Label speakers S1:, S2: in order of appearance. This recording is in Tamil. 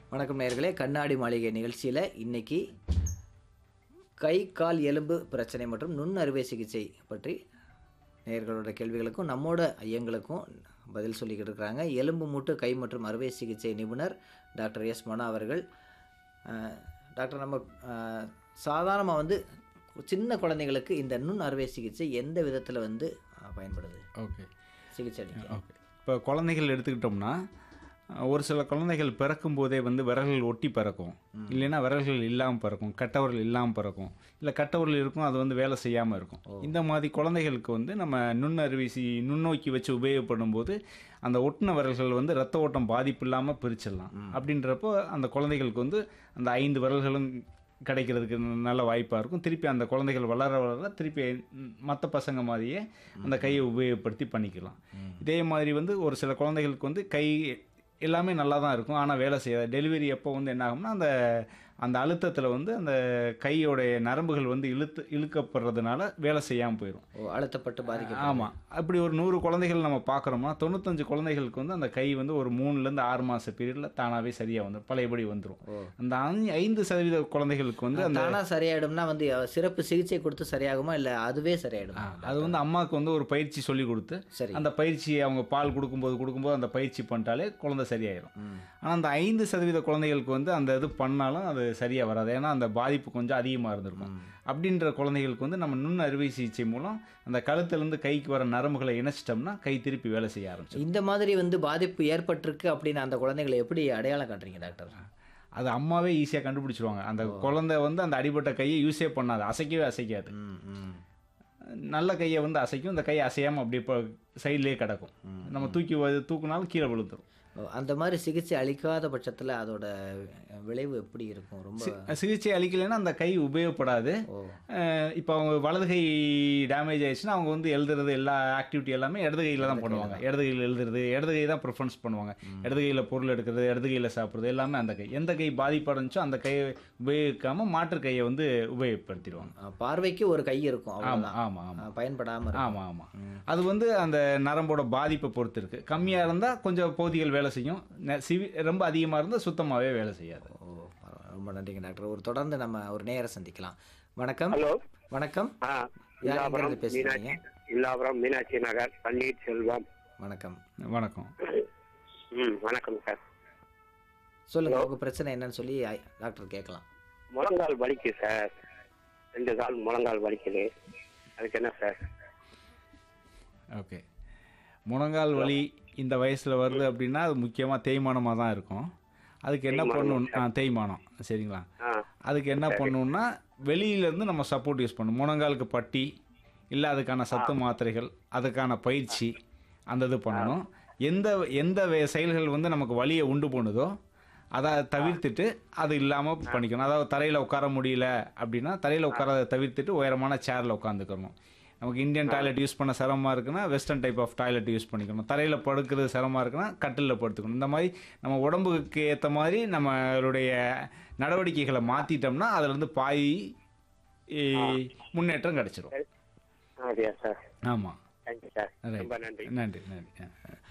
S1: வணக்கம் நேயர்களே கண்ணாடி மாளிகை நிகழ்ச்சியில் இன்னைக்கு கை கால் எலும்பு பிரச்சனை மற்றும் நுண் அறுவை சிகிச்சை பற்றி நேயர்களோட கேள்விகளுக்கும் நம்மோட ஐயங்களுக்கும் பதில் சொல்லிக்கிட்டு இருக்கிறாங்க எலும்பு மூட்டு கை மற்றும் அறுவை சிகிச்சை நிபுணர் டாக்டர் எஸ் மனா அவர்கள் அஹ், டாக்டர் நம்ம சாதாரணமாக வந்து சின்ன குழந்தைங்களுக்கு இந்த நுண் அறுவை சிகிச்சை எந்த விதத்தில் வந்து அஹ், பயன்படுது
S2: ஓகே
S1: சிகிச்சை அளிக்க
S2: ஓகே இப்போ குழந்தைகள் எடுத்துக்கிட்டோம்னா அஹ், ஒரு சில குழந்தைகள் பிறக்கும் போதே வந்து விரல்கள் ஒட்டி பிறக்கும் இல்லைன்னா விரல்கள் இல்லாமல் பிறக்கும் கட்டவர்கள் இல்லாமல் பிறக்கும் இல்லை கட்டவர்கள் இருக்கும் அது வந்து வேலை செய்யாமல் இருக்கும் இந்த மாதிரி குழந்தைகளுக்கு வந்து நம்ம நுண்ணறுவை சி நுண்ணோக்கி வச்சு உபயோகப்படும் போது அந்த ஒட்டின விரல்கள் வந்து ரத்த ஓட்டம் பாதிப்பு இல்லாமல் பிரிச்சிடலாம் அப்படின்றப்போ அந்த குழந்தைகளுக்கு வந்து அந்த ஐந்து விரல்களும் கிடைக்கிறதுக்கு நல்ல வாய்ப்பாக இருக்கும் திருப்பி அந்த குழந்தைகள் வளர வளர திருப்பி மற்ற பசங்க மாதிரியே அந்த கையை உபயோகப்படுத்தி பண்ணிக்கலாம் இதே மாதிரி வந்து ஒரு சில குழந்தைகளுக்கு வந்து கை எல்லாமே நல்லா தான் இருக்கும் ஆனால் வேலை செய்யாது டெலிவரி அப்போ வந்து என்ன ஆகும்னா அந்த அந்த அழுத்தத்தில் வந்து அந்த கையோடைய நரம்புகள் வந்து இழுத்து இழுக்கப்படுறதுனால வேலை செய்யாமல் போயிடும்
S1: ஓ அழுத்தப்பட்டு பாதிக்க
S2: ஆமாம் அப்படி ஒரு நூறு குழந்தைகள் நம்ம பார்க்குறோம்னா தொண்ணூத்தஞ்சு குழந்தைகளுக்கு வந்து அந்த கை வந்து ஒரு மூணுலேருந்து ஆறு மாத பீரியடில் தானாகவே சரியாக வந்துடும் பழையபடி வந்துடும்
S1: ஓ.
S2: அந்த ஐந்து- ஐந்து சதவீத குழந்தைகளுக்கு வந்து அந்த
S1: தானா சரியாயிடும்னா வந்து அஹ், சிறப்பு சிகிச்சை கொடுத்து சரியாகுமா இல்லை அதுவே சரியாயிடுமா
S2: அது வந்து அம்மாவுக்கு வந்து ஒரு பயிற்சி சொல்லி கொடுத்து
S1: சரி
S2: அந்த பயிற்சியை அவங்க பால் கொடுக்கும்போது கொடுக்கும்போது அந்த பயிற்சி பண்ணிட்டாலே குழந்தை சரியாயிடும்
S1: ம்.
S2: ஆனால் அந்த ஐந்து சதவீத குழந்தைகளுக்கு வந்து அந்த இது பண்ணாலும் அது சரியாக வராது ஏன்னா அந்த பாதிப்பு கொஞ்சம் அதிகமாக இருந்திருக்கும் அப்படின்ற குழந்தைகளுக்கு வந்து நம்ம நுண் அறுவை சிகிச்சை மூலம் அந்த கழுத்துலேருந்து கைக்கு வர நரம்புகளை இணைச்சிட்டோம்னா கை திருப்பி வேலை செய்ய ஆரம்பிச்சிடும்
S1: இந்த மாதிரி வந்து பாதிப்பு ஏற்பட்டிருக்கு அப்படின்னு அந்த குழந்தைகளை எப்படி அடையாளம் காட்டுறீங்க டாக்டர்
S2: அது அம்மாவே ஈஸியாக கண்டுபிடிச்சிருவாங்க அந்த குழந்தை வந்து அந்த அடிபட்ட கையை யூஸே பண்ணாது அசைக்கவே அசைக்காது
S1: ம் ம்
S2: நல்ல கையை வந்து அசைக்கும் இந்த கையை அசையாமல் அப்படியே இப்போ சைட்லேயே கிடக்கும் நம்ம தூக்கி வ- தூக்குனாலும் கீழே விழுந்துரும்
S1: ஓ, அந்த மாதிரி சிகிச்சை அளிக்காத பட்சத்தில் அதோட விளைவு எப்படி இருக்கும் ரொம்ப
S2: சிகிச்சை அளிக்கலைன்னா அந்த கை உபயோகப்படாது
S1: ஓ
S2: அஹ் இப்போ அவங்க வலது கை டேமேஜ் ஆயிடுச்சுன்னா அவங்க வந்து எழுதுறது எல்லா ஆக்டிவிட்டி எல்லாமே இடது கையில் தான் பண்ணுவாங்க இடது கையில் எழுதுறது இடது கை தான் ப்ரிஃபரன்ஸ் பண்ணுவாங்க இடது கையில் பொருள் எடுக்கிறது இடது கையில் சாப்பிட்றது எல்லாமே அந்த கை எந்த கை பாதிப்படைஞ்சோ அந்த கையை உபயோகிக்காமல் மாற்று கையை வந்து உபயோகப்படுத்திடுவாங்க
S1: அஹ், பார்வைக்கு ஒரு கை இருக்கும்
S2: ஆமாம்
S1: அவ்வளவுதான்
S2: ஆமாம் ஆமாம்
S1: அஹ், பயன்படாம இருக்கும்
S2: ஆமாம் ஆமாம் அது வந்து அந்த நரம்போட பாதிப்பை பொறுத்து இருக்குது கம்மியாக இருந்தால் கொஞ்சம் பகுதிகள் வேலை செய்யும் நெ- சிவி ரொம்ப அதிகமாக இருந்தால் சுத்தமாகவே வேலை செய்யாது
S1: ஓ பரவாயில்ல. ரொம்ப நன்றிங்க டாக்டர் ஒரு தொடர்ந்து நம்ம ஒரு நேரம் சந்திக்கலாம் வணக்கம்
S3: ஹலோ
S1: வணக்கம்
S3: ஆ
S1: யார்
S3: இல்லாபுரம்
S1: எங்கிருந்து பேசுறீங்க?
S3: மீனாட்சி இல்லாபுரம் மீனாட்சி நகர் பன்னீர் செல்வம்
S1: வணக்கம்
S2: வணக்கம்
S3: ம் வணக்கம் சார்
S1: சொல்லுங்க உங்க பிரச்சனை என்னன்னு சொல்லி ஐ- டாக்டர் கேட்கலாம்
S3: முழங்கால் வலிக்கு சார் ரெண்டு கால் முழங்கால் வலிக்குது அதுக்கு என்ன சார்
S2: ஓகே முழங்கால் வலி இந்த வயசில் வருது அப்படின்னா அது முக்கியமாக தேய்மானமாக தான் இருக்கும் அதுக்கு என்ன பண்ணணும் ஆ தேய்மானம் சரிங்களா
S3: ஆ
S2: அதுக்கு என்ன பண்ணணும்னா வெளியிலேருந்து நம்ம சப்போர்ட் யூஸ் பண்ணணும் முழங்காலுக்கு பட்டி இல்லை அதுக்கான சத்து மாத்திரைகள் அதுக்கான பயிற்சி அந்த இது பண்ணணும் எந்த எந்த வே- செயல்கள் வந்து நமக்கு வலியை உண்டு பண்ணுதோ அதை தவிர்த்துட்டு அது இல்லாமல் பண்ணிக்கணும் அதாவது தரையில் உட்கார முடியல அப்படின்னா தரையில் உட்காரதை தவிர்த்துட்டு உயரமான சேரில் உட்காந்துக்கணும் நமக்கு இந்தியன் டாய்லெட் யூஸ் பண்ண சிரமமாக இருக்குன்னா western type of toilet use பண்ணிக்கணும் தரையில் படுக்கிறது சிரமமாக இருக்குன்னா கட்டிலில் படுத்துக்கணும் இந்த மாதிரி நம்ம உடம்புக்கு ஏற்ற மாதிரி நம்மளுடைய நடவடிக்கைகளை மாற்றிட்டோம்னா அதுலேருந்து பாதி இ, முன்னேற்றம் கிடச்சிரும்
S3: அப்படியா சார்
S2: ஆமாம்
S3: தேங்க்யூ சார்
S2: ரைட்
S3: ரொம்ப நன்றி
S2: நன்றி நன்றி